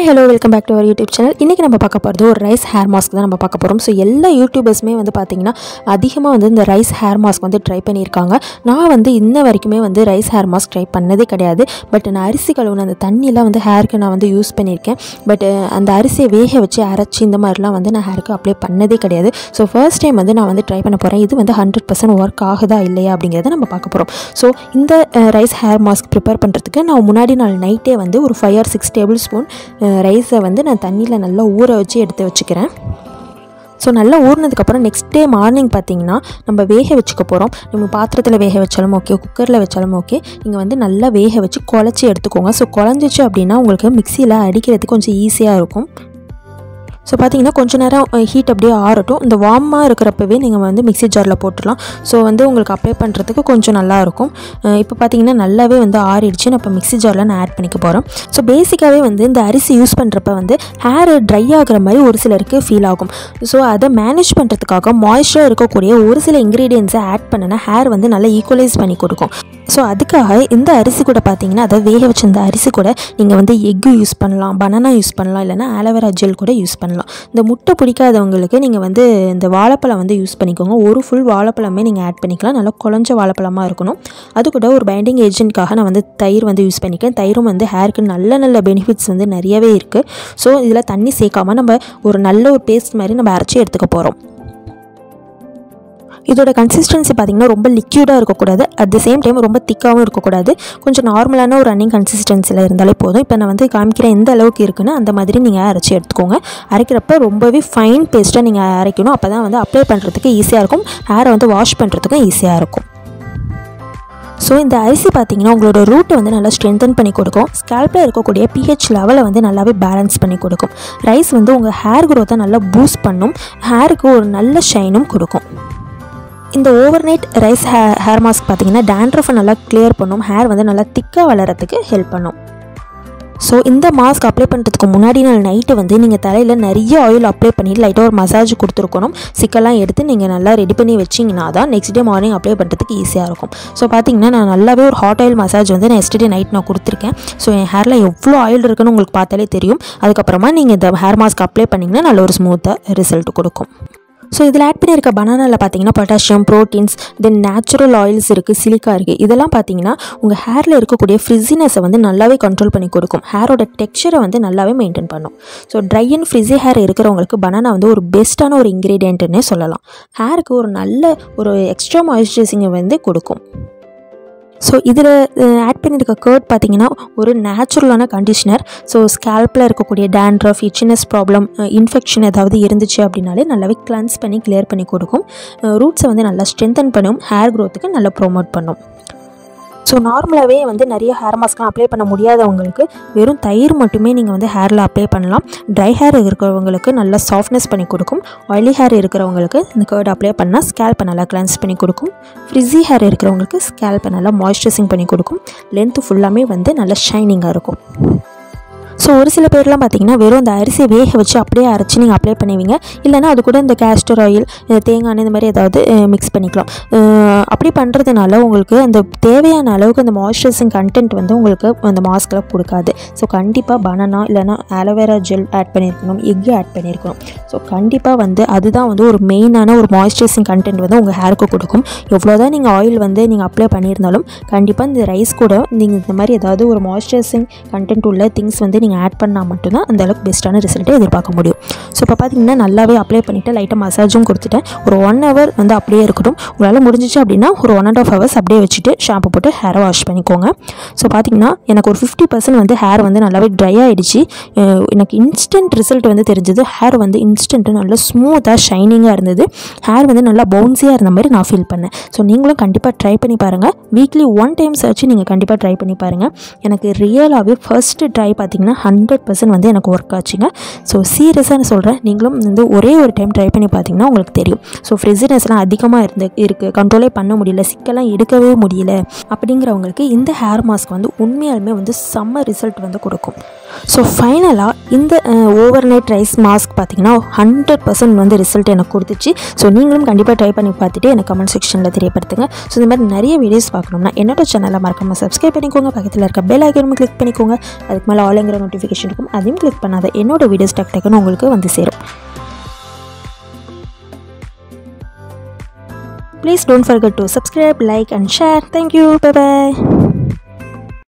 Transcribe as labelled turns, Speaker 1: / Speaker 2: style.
Speaker 1: hello welcome back to our YouTube channel இன்றைக்கி நம்ம பார்க்க போகிறது ஒரு ரைஸ் ஹேர் மாஸ்க் தான் நம்ம பார்க்க போகிறோம் ஸோ எல்லா யூடியூபர்ஸுமே வந்து பார்த்திங்கன்னா அதிகமாக வந்து இந்த ரைஸ் ஹேர் மாஸ்க் வந்து ட்ரை பண்ணியிருக்காங்க நான் வந்து இன்ன வரைக்குமே வந்து ரைஸ் ஹேர் மாஸ்க் ட்ரை பண்ணதே கிடையாது பட் நான் அரிசி கழுவுன அந்த தண்ணியெலாம் வந்து ஹேருக்கு நான் வந்து யூஸ் பண்ணியிருக்கேன் பட் அந்த அரிசியை வேக வச்சு அரைச்சி இந்த மாதிரிலாம் வந்து நான் ஹேருக்கு அப்ளை பண்ணதே கிடையாது ஸோ ஃபர்ஸ்ட் டைம் வந்து நான் வந்து ட்ரை பண்ண போகிறேன் இது வந்து ஹண்ட்ரட் பர்சன்ட் ஒர்க் ஆகுதா இல்லையா அப்படிங்கிறத நம்ம பார்க்க போகிறோம் ஸோ இந்த ரைஸ் ஹேர் மாஸ்க் ப்ரிப்பேர் பண்ணுறதுக்கு நான் முன்னாடி நாள் நைட்டே வந்து ஒரு five or six tablespoon ரைஸை வந்து நான் தண்ணியில் நல்லா ஊற வச்சு எடுத்து வச்சுக்கிறேன் ஸோ நல்லா ஊறினதுக்கப்புறம் நெக்ஸ்ட் டே மார்னிங் பார்த்தீங்கன்னா நம்ம வேக வச்சுக்க போகிறோம் நம்ம பாத்திரத்தில் வேக வச்சாலும் ஓகே குக்கரில் வச்சாலும் ஓகே நீங்கள் வந்து நல்லா வேக வச்சு குழச்சி எடுத்துக்கோங்க ஸோ குழஞ்சிச்சு அப்படின்னா உங்களுக்கு மிக்சியில் அடிக்கிறதுக்கு கொஞ்சம் ஈஸியாக இருக்கும் ஸோ பார்த்தீங்கன்னா கொஞ்ச நேரம் ஹீட் அப்படியே ஆறட்டும் இந்த வார்மாக இருக்கிறப்பவே நீங்கள் வந்து மிக்ஸி ஜாரில் போட்டுடலாம் ஸோ வந்து உங்களுக்கு அப்ளை பண்ணுறதுக்கு கொஞ்சம் நல்லாயிருக்கும் இப்போ பார்த்தீங்கன்னா நல்லாவே வந்து ஆறிடுச்சு நான் இப்போ மிக்ஸி ஜாரில் நான் ஆட் பண்ணிக்க போகிறேன் ஸோ பேசிக்காகவே வந்து இந்த அரிசி யூஸ் பண்ணுறப்ப வந்து ஹேர் ட்ரை ஆகிற மாதிரி ஒரு சிலருக்கு ஃபீல் ஆகும் ஸோ அதை மேனேஜ் பண்ணுறதுக்காக மாய்ஸ்சராக இருக்கக்கூடிய ஒரு சில இன்க்ரீடியன்ஸை ஆட் பண்ணினா ஹேர் வந்து நல்லா ஈக்குவலைஸ் பண்ணி கொடுக்கும் ஸோ அதுக்காக இந்த அரிசி கூட பார்த்தீங்கன்னா அதை வேக வச்ச இந்த அரிசி கூட நீங்கள் வந்து எக்கு யூஸ் பண்ணலாம் பனானா யூஸ் பண்ணலாம் இல்லைனா ஆலோவேரா ஜெல் கூட யூஸ் பண்ணலாம் இந்த முட்டை பிடிக்காதவங்களுக்கு நீங்கள் வந்து இந்த வாழைப்பழம் வந்து யூஸ் பண்ணிக்கோங்க ஒரு ஃபுல் வாழைப்பழமே நீங்கள் ஆட் பண்ணிக்கலாம் நல்லா குழஞ்ச வாழைப்பழமாக இருக்கணும் அது கூட ஒரு பைண்டிங் ஏஜென்ட்காக நான் வந்து தயிர் வந்து யூஸ் பண்ணிக்கிறேன் தயிரும் வந்து ஹேருக்கு நல்ல நல்ல பெனிஃபிட்ஸ் வந்து நிறையவே இருக்குது ஸோ இதில் தண்ணி சேர்க்காமல் நம்ம ஒரு நல்ல ஒரு பேஸ்ட் மாதிரி நம்ம அரைச்சி எடுத்துக்க போகிறோம் இதோட கன்சிஸ்டன்சி பார்த்திங்கன்னா ரொம்ப லிக்யூடாக இருக்கக்கூடாது அட் த சேம் டைம் ரொம்ப திக்காகவும் இருக்கக்கூடாது கொஞ்சம் நார்மலான ஒரு ரன்னிங் கன்சிஸ்டன்சியில் இருந்தாலே போதும் இப்போ நான் வந்து காமிக்கிறேன் எந்த அளவுக்கு இருக்குன்னு அந்த மாதிரி நீங்கள் அரைச்சி எடுத்துக்கோங்க அரைக்கிறப்ப ரொம்பவே ஃபைன் பேஸ்ட்டாக நீங்கள் அரைக்கணும் அப்போ தான் வந்து அப்ளை பண்ணுறதுக்கு ஈஸியாக இருக்கும் ஹேரை வந்து வாஷ் பண்ணுறதுக்கும் ஈஸியாக இருக்கும் ஸோ இந்த அரிசி பார்த்தீங்கன்னா உங்களோட ரூட்டை வந்து நல்லா ஸ்ட்ரென்தன் பண்ணி கொடுக்கும் ஸ்கேல்பில் இருக்கக்கூடிய பிஹெச் லெவலை வந்து நல்லாவே பேலன்ஸ் பண்ணி கொடுக்கும் ரைஸ் வந்து உங்கள் ஹேர் க்ரோத்தை நல்லா பூஸ்ட் பண்ணும் ஹேருக்கு ஒரு நல்ல ஷைனும் கொடுக்கும் இந்த ஓவர் நைட் ரைஸ் ஹே ஹேர் மாஸ்க் பார்த்தீங்கன்னா டேண்ட்ரஃபை நல்லா கிளியர் பண்ணும் ஹேர் வந்து நல்லா திக்காக வளரத்துக்கு ஹெல்ப் பண்ணும் ஸோ இந்த மாஸ்க் அப்ளை பண்ணுறதுக்கு முன்னாடி நாள் நைட்டு வந்து நீங்கள் தலையில் நிறைய ஆயில் அப்ளை பண்ணி லைட்டாக ஒரு மசாஜ் கொடுத்துருக்கணும் சிக்கெல்லாம் எடுத்து நீங்கள் நல்லா ரெடி பண்ணி வச்சிங்கன்னா தான் நெக்ஸ்ட் டே மார்னிங் அப்ளை பண்ணுறதுக்கு ஈஸியாக இருக்கும் ஸோ பார்த்தீங்கன்னா நான் நல்லாவே ஒரு ஹாட் ஆயில் மசாஜ் வந்து நான் எஸ்டே நைட் நான் கொடுத்துருக்கேன் ஸோ என் ஹேரில் எவ்வளோ ஆயில் இருக்குன்னு உங்களுக்கு பார்த்தாலே தெரியும் அதுக்கப்புறமா நீங்கள் இந்த ஹேர் மாஸ்க் அப்ளை பண்ணிங்கன்னா நல்ல ஒரு ஸ்மூத்தாக ரிசல்ட் கொடுக்கும் ஸோ இதில் ஆட் பண்ணியிருக்க பனானாவில் பார்த்தீங்கன்னா potassium proteins then natural oils இருக்குது சிலிக்கா இருக்குது இதெல்லாம் பார்த்தீங்கன்னா உங்கள் ஹேரில் இருக்கக்கூடிய ஃப்ரிஸினஸை வந்து நல்லாவே கண்ட்ரோல் பண்ணி கொடுக்கும் ஹேரோட டெக்ஸ்சரை வந்து நல்லாவே மெயின்டைன் பண்ணும் so dry and frizzy hair இருக்கிறவங்களுக்கு பனானா வந்து ஒரு பெஸ்ட்டான ஒரு இன்க்ரீடியன்ட்னே சொல்லலாம் ஹேருக்கு ஒரு நல்ல ஒரு எக்ஸ்ட்ரா மாய்ஸ்சரைசிங்கை வந்து கொடுக்கும் ஸோ இதில் ஆட் பண்ணியிருக்க கேர்ட் பார்த்தீங்கன்னா ஒரு நேச்சுரலான கண்டிஷனர் ஸோ ஸ்கேல்பில் இருக்கக்கூடிய டேண்ட்ரஃப் இச்சினஸ் ப்ராப்ளம் இன்ஃபெக்ஷன் ஏதாவது இருந்துச்சு அப்படின்னாலே நல்லாவே கிளன்ஸ் பண்ணி கிளியர் பண்ணி கொடுக்கும் ரூட்ஸை வந்து நல்லா ஸ்ட்ரென்தன் பண்ணும் ஹேர் க்ரோத்துக்கு நல்லா ப்ரொமோட் பண்ணும் ஸோ நார்மலாகவே வந்து நிறைய ஹேர் மாஸ்க்லாம் அப்ளை பண்ண முடியாதவங்களுக்கு வெறும் தயிர் மட்டுமே நீங்கள் வந்து ஹேரில் அப்ளை பண்ணலாம் ட்ரை ஹேர் இருக்கிறவங்களுக்கு நல்லா சாஃப்ட்னஸ் பண்ணி கொடுக்கும் ஆயிலி ஹேர் இருக்கிறவங்களுக்கு இந்த கேர்ட் அப்ளை பண்ணால் ஸ்கேல்ப்பை நல்லா கிளன்ஸ் பண்ணி கொடுக்கும் ஃப்ரிஸி ஹேர் இருக்கிறவங்களுக்கு ஸ்கேல்ப்பை நல்லா மாய்ஸ்சரைசிங் பண்ணி கொடுக்கும் லென்த்து ஃபுல்லாமே வந்து நல்லா ஷைனிங்காக இருக்கும் ஸோ ஒரு சில பேர்லாம் பார்த்தீங்கன்னா வெறும் அந்த அரிசியை வேக வச்சு அப்படியே அரைச்சி நீங்கள் அப்ளை பண்ணுவீங்க இல்லைனா அது கூட இந்த கேஸ்டர் ஆயில் தேங்காய் எண்ணெய் இந்த மாதிரி ஏதாவது மிக்ஸ் பண்ணிக்கலாம் அப்படி பண்ணுறதுனால உங்களுக்கு அந்த தேவையான அளவுக்கு அந்த மாய்ஸ்சரைசிங் கண்டென்ட் வந்து உங்களுக்கு அந்த மாஸ்கில் கொடுக்காது ஸோ கண்டிப்பாக பனானா இல்லைனா ஆலோவேரா ஜெல் ஆட் பண்ணியிருக்கணும் எக்கு ஆட் பண்ணியிருக்கணும் ஸோ கண்டிப்பாக வந்து அதுதான் வந்து ஒரு மெயினான ஒரு மாய்ஸ்சரைசிங் கண்டென்ட் வந்து உங்கள் ஹேருக்கு கொடுக்கும் எவ்வளோ தான் நீங்கள் ஆயில் வந்து நீங்கள் அப்ளை பண்ணியிருந்தாலும் கண்டிப்பாக இந்த ரைஸ் கூட நீங்கள் இந்த மாதிரி ஏதாவது ஒரு மாய்ஸ்சரைசிங் கண்டென்ட் உள்ள திங்ஸ் வந்து நீங்கள் ஆட் பண்ணால் மட்டும்தான் அந்த அளவுக்கு பெஸ்ட்டான ரிசல்ட்டை எதிர்பார்க்க முடியும் ஸோ இப்போ பார்த்தீங்கன்னா நல்லாவே அப்ளை பண்ணிவிட்டு லைட்டாக மசாஜும் கொடுத்துட்டேன் ஒரு ஒன் ஹவர் வந்து அப்படியே இருக்கட்டும் உங்களால் முடிஞ்சிச்சு அப்படின்னா ஒரு ஒன் அண்ட் ஆஃப் ஹவர்ஸ் அப்படியே வச்சுட்டு ஷாம்பு போட்டு ஹேரை வாஷ் பண்ணிக்கோங்க ஸோ பார்த்தீங்கன்னா எனக்கு ஒரு ஃபிஃப்டி பர்சன்ட் வந்து ஹேர் வந்து நல்லாவே ட்ரை ஆகிடுச்சு எனக்கு இன்ஸ்டன்ட் ரிசல்ட் வந்து தெரிஞ்சது ஹேர் வந்து இன்ஸ்டன்ட்டு நல்லா ஸ்மூத்தாக ஷைனிங்காக இருந்தது ஹேர் வந்து நல்லா பவுன்ஸியாக இருந்த மாதிரி நான் ஃபீல் பண்ணேன் ஸோ நீங்களும் கண்டிப்பாக ட்ரை பண்ணி பாருங்கள் வீக்லி ஒன் டைம்ஸ் ஆச்சு நீங்கள் கண்டிப்பாக ட்ரை பண்ணி பாருங்கள் எனக்கு ரியலாகவே ஃபஸ்ட்டு ட்ரை பார்த்தீங்கன்னா ஹண்ட்ரட் பர்சன்ட் வந்து எனக்கு ஒர்க் ஆச்சுங்க ஸோ சீரியஸாக நான் சொல்கிறேன் நீங்களும் வந்து ஒரே ஒரு டைம் ட்ரை பண்ணி பார்த்தீங்கன்னா உங்களுக்கு தெரியும் ஸோ ஃப்ரிஸினஸ்லாம் அதிகமாக இருந்து இருக்குது கண்ட்ரோலே பண்ண முடியல சிக்கெல்லாம் எடுக்கவே முடியல அப்படிங்கிறவங்களுக்கு இந்த ஹேர் மாஸ்க் வந்து உண்மையாலுமே வந்து செம்ம ரிசல்ட் வந்து கொடுக்கும் ஸோ ஃபைனலாக இந்த ஓவர் நைட் ரைஸ் மாஸ்க் பார்த்தீங்கன்னா ஹண்ட்ரட் பர்சன்ட் வந்து ரிசல்ட் எனக்கு கொடுத்துச்சு ஸோ நீங்களும் கண்டிப்பாக ட்ரை பண்ணி பார்த்துட்டு எனக்கு கமெண்ட் செக்ஷனில் தெரியப்படுத்துங்க ஸோ இந்த மாதிரி நிறைய வீடியோஸ் பார்க்கணும்னா என்னோட சேனலை மறக்காமல் சப்ஸ்கிரைப் பண்ணிக்கோங்க பக்கத்தில் இருக்க பெல் ஐக்கனும் கிளிக் பண்ணிக்கோங்க அதுக்கு மேலே ஆளுங்கிற நோட்டிஃபிகேஷன் இருக்கும் அதையும் கிளிக் பண்ணாத என்னோட வீடியோஸ் டக் டக்குன்னு உங்களுக்கு வந்து சேரும் please don't forget to subscribe like and share thank you bye bye